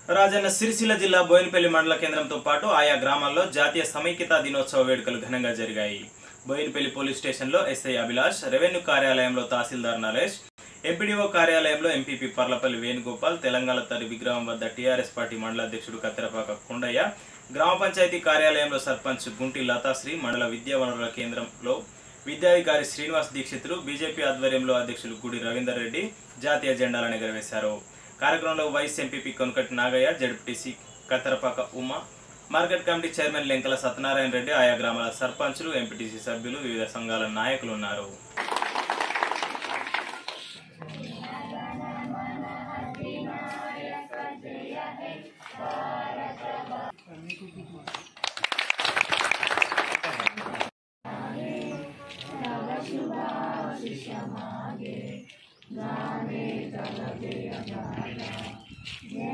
రాజన్న సిరిసిల్ల జిల్లా బోయినపల్లి మండల కేంద్రంతో పాటు ఆయా గ్రామాల్లో జాతీయ సమైక్యతా దినోత్సవ వేడుకలు ఘనంగా జరిగాయి బోయినపల్లి పోలీస్ స్టేషన్లో ఎస్ఐ అభిలాష్ రెవెన్యూ కార్యాలయంలో తహసీల్దార్ నరేష్ ఎంపీడీఓ కార్యాలయంలో ఎంపీపీ పర్లపల్లి వేణుగోపాల్ తెలంగాణ తల్లి విగ్రహం వద్ద టీఆర్ఎస్ పార్టీ మండల అధ్యక్షుడు కత్తెరపాక కొండయ్య గ్రామ పంచాయతీ కార్యాలయంలో సర్పంచ్ గుంటి లతాశ్రీ మండల విద్యా వనరుల కేంద్రంలో విద్యాధికారి శ్రీనివాస్ దీక్షితులు బీజేపీ ఆధ్వర్యంలో అధ్యక్షులు గుడి రవీందర్ రెడ్డి జాతీయ జెండాలను ఎగరవేశారు కార్యక్రమంలో vice MPP Konakati Nagaiah ZPTC Katterapaka Uma market committee chairman Lenkala Satyanarayana Reddy ఆయా గ్రామాల సర్పంచులు ఎంపీటీసీ సభ్యులు వివిధ సంఘాల నాయకులు ఉన్నారు े